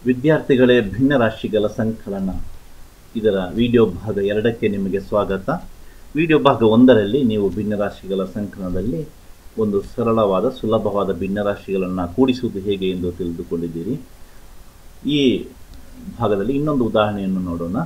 ವಿದ್ಯಾರ್ಥಿಗಳೇ ಭಿನ್ನ ರಾಶಿಗಳ ಸಂಕಲನ ಇದರ ವಿಡಿಯೋ ಭಾಗ ಎರಡಕ್ಕೆ ನಿಮಗೆ ಸ್ವಾಗತ ವಿಡಿಯೋ ಭಾಗ ಒಂದರಲ್ಲಿ ನೀವು ಭಿನ್ನ ರಾಶಿಗಳ ಸಂಕಲನದಲ್ಲಿ ಒಂದು ಸರಳವಾದ ಸುಲಭವಾದ ಭಿನ್ನ ರಾಶಿಗಳನ್ನು ಕೂಡಿಸುವುದು ಹೇಗೆ ಎಂದು ತಿಳಿದುಕೊಂಡಿದ್ದೀರಿ ಈ ಭಾಗದಲ್ಲಿ ಇನ್ನೊಂದು ಉದಾಹರಣೆಯನ್ನು ನೋಡೋಣ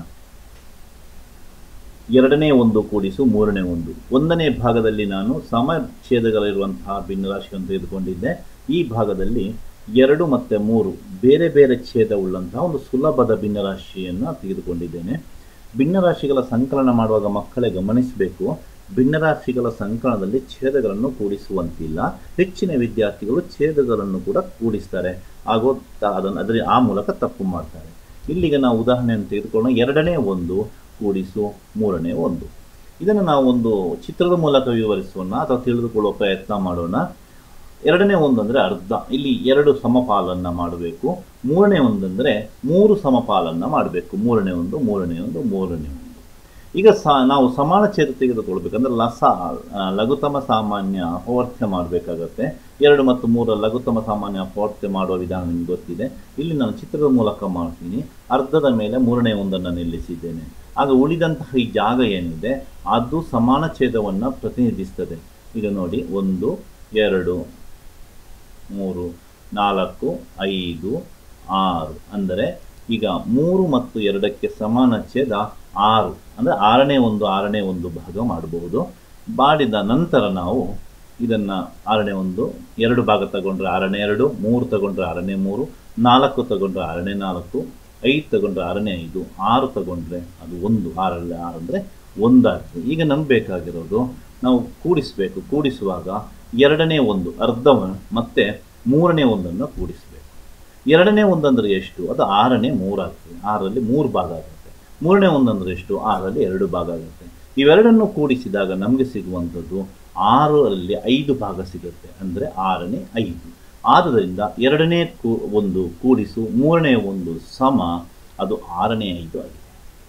ಎರಡನೇ ಒಂದು ಕೂಡಿಸು ಮೂರನೇ ಒಂದು ಒಂದನೇ ಭಾಗದಲ್ಲಿ ನಾನು ಸಮಛೇದಗಳಿರುವಂತಹ ಭಿನ್ನರಾಶಿಯನ್ನು ತೆಗೆದುಕೊಂಡಿದ್ದೆ ಈ ಭಾಗದಲ್ಲಿ ಎರಡು ಮತ್ತು ಮೂರು ಬೇರೆ ಬೇರೆ ಛೇದವುಳ್ಳಂತಹ ಒಂದು ಸುಲಭದ ಭಿನ್ನರಾಶಿಯನ್ನು ತೆಗೆದುಕೊಂಡಿದ್ದೇನೆ ಭಿನ್ನರಾಶಿಗಳ ಸಂಕಲನ ಮಾಡುವಾಗ ಮಕ್ಕಳೇ ಗಮನಿಸಬೇಕು ಭಿನ್ನರಾಶಿಗಳ ಸಂಕಲನದಲ್ಲಿ ಛೇದಗಳನ್ನು ಕೂಡಿಸುವಂತಿಲ್ಲ ಹೆಚ್ಚಿನ ವಿದ್ಯಾರ್ಥಿಗಳು ಛೇದಗಳನ್ನು ಕೂಡ ಕೂಡಿಸ್ತಾರೆ ಆಗೋ ತ- ಅದನ್ನು ಅದರ ಆ ಮೂಲಕ ತಪ್ಪು ಮಾಡ್ತಾರೆ ಇಲ್ಲಿಗೆ ನಾವು ಉದಾಹರಣೆಯನ್ನು ತೆಗೆದುಕೊಳ್ಳೋಣ ಎರಡನೇ ಒಂದು ಕೂಡಿಸು ಮೂರನೇ ಒಂದು ಇದನ್ನು ನಾವು ಒಂದು ಚಿತ್ರದ ಮೂಲಕ ವಿವರಿಸೋಣ ಅಥವಾ ತಿಳಿದುಕೊಳ್ಳುವ ಪ್ರಯತ್ನ ಮಾಡೋಣ ಎರಡನೇ ಒಂದು ಅಂದರೆ ಅರ್ಧ ಇಲ್ಲಿ ಎರಡು ಸಮಪಾಲನ್ನು ಮಾಡಬೇಕು ಮೂರನೇ ಒಂದಂದರೆ ಮೂರು ಸಮಪಾಲನ್ನು ಮಾಡಬೇಕು ಮೂರನೇ ಒಂದು ಮೂರನೇ ಒಂದು ಮೂರನೇ ಒಂದು ಈಗ ಸ ನಾವು ಸಮಾನ ಛೇದ ತೆಗೆದುಕೊಳ್ಬೇಕಂದ್ರೆ ಲಸ ಆ, ಲಘುತಮ ಸಾಮಾನ್ಯ ಅಪವರ್ತ್ಯ ಮಾಡಬೇಕಾಗತ್ತೆ ಎರಡು ಮತ್ತು ಮೂರ ಲಘುತಮ ಸಾಮಾನ್ಯ ಅಪವರ್ತ್ಯ ಮಾಡುವ ವಿಧಾನ ನಿಮ್ಗೆ ಗೊತ್ತಿದೆ ಇಲ್ಲಿ ನಾನು ಚಿತ್ರದ ಮೂಲಕ ಮಾಡ್ತೀನಿ ಅರ್ಧದ ಮೇಲೆ ಮೂರನೇ ಒಂದನ್ನು ನಿಲ್ಲಿಸಿದ್ದೇನೆ ಆಗ ಉಳಿದಂತಹ ಈ ಜಾಗ ಏನಿದೆ ಅದು ಸಮಾನ ಛೇದವನ್ನು ಪ್ರತಿನಿಧಿಸ್ತದೆ ಈಗ ನೋಡಿ ಒಂದು ಎರಡು ಮೂರು ನಾಲ್ಕು ಐದು ಆರು ಅಂದರೆ ಈಗ ಮೂರು ಮತ್ತು ಎರಡಕ್ಕೆ ಸಮಾನ ಛೇದ ಆರು ಅಂದರೆ ಆರನೇ ಒಂದು ಆರನೇ ಒಂದು ಭಾಗ ಮಾಡಬಹುದು ಮಾಡಿದ ನಂತರ ನಾವು ಇದನ್ನು ಆರನೇ ಒಂದು ಎರಡು ಭಾಗ ತಗೊಂಡ್ರೆ ಆರನೇ ಎರಡು ಮೂರು ತಗೊಂಡ್ರೆ ಆರನೇ ಮೂರು ನಾಲ್ಕು ತಗೊಂಡ್ರೆ ಆರನೇ ನಾಲ್ಕು ಐದು ತಗೊಂಡ್ರೆ ಆರನೇ ಐದು ಆರು ತಗೊಂಡ್ರೆ ಅದು ಒಂದು ಆರಲ್ಲಿ ಆರು ಅಂದರೆ ಒಂದಾಗ್ತದೆ ಈಗ ನಮ್ಗೆ ಬೇಕಾಗಿರೋದು ನಾವು ಕೂಡಿಸಬೇಕು ಕೂಡಿಸುವಾಗ ಎರಡನೇ ಒಂದು ಅರ್ಧವ ಮತ್ತೆ ಮೂರನೇ ಒಂದನ್ನು ಕೂಡಿಸಬೇಕು ಎರಡನೇ ಒಂದಂದ್ರೆ ಎಷ್ಟು ಅದು ಆರನೇ ಮೂರಾಗ್ತದೆ ಆರಲ್ಲಿ ಮೂರು ಭಾಗ ಆಗುತ್ತೆ ಮೂರನೇ ಒಂದಂದ್ರೆ ಎಷ್ಟು ಆರಲ್ಲಿ ಎರಡು ಭಾಗ ಆಗುತ್ತೆ ಇವೆರಡನ್ನು ಕೂಡಿಸಿದಾಗ ನಮಗೆ ಸಿಗುವಂಥದ್ದು ಆರರಲ್ಲಿ ಐದು ಭಾಗ ಸಿಗುತ್ತೆ ಅಂದರೆ ಆರನೇ ಐದು ಆದ್ದರಿಂದ ಎರಡನೇ ಕೂ ಒಂದು ಕೂಡಿಸು ಮೂರನೇ ಒಂದು ಸಮ ಅದು ಆರನೇ ಐದು ಆಗಿದೆ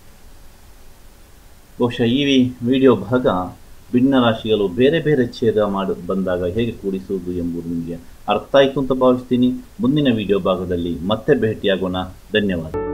ಬಹುಶಃ ಈ ವಿಡಿಯೋ ಭಾಗ ಭಿನ್ನ ರಾಶಿಗಳು ಬೇರೆ ಬೇರೆ ಛೇದ ಮಾಡಿ ಬಂದಾಗ ಹೇಗೆ ಕೂಡಿಸುವುದು ಎಂಬುದು ನಿಮಗೆ ಅರ್ಥ ಆಯಿತು ಅಂತ ಭಾವಿಸ್ತೀನಿ ಮುಂದಿನ ವಿಡಿಯೋ ಭಾಗದಲ್ಲಿ ಮತ್ತೆ ಭೇಟಿಯಾಗೋಣ ಧನ್ಯವಾದ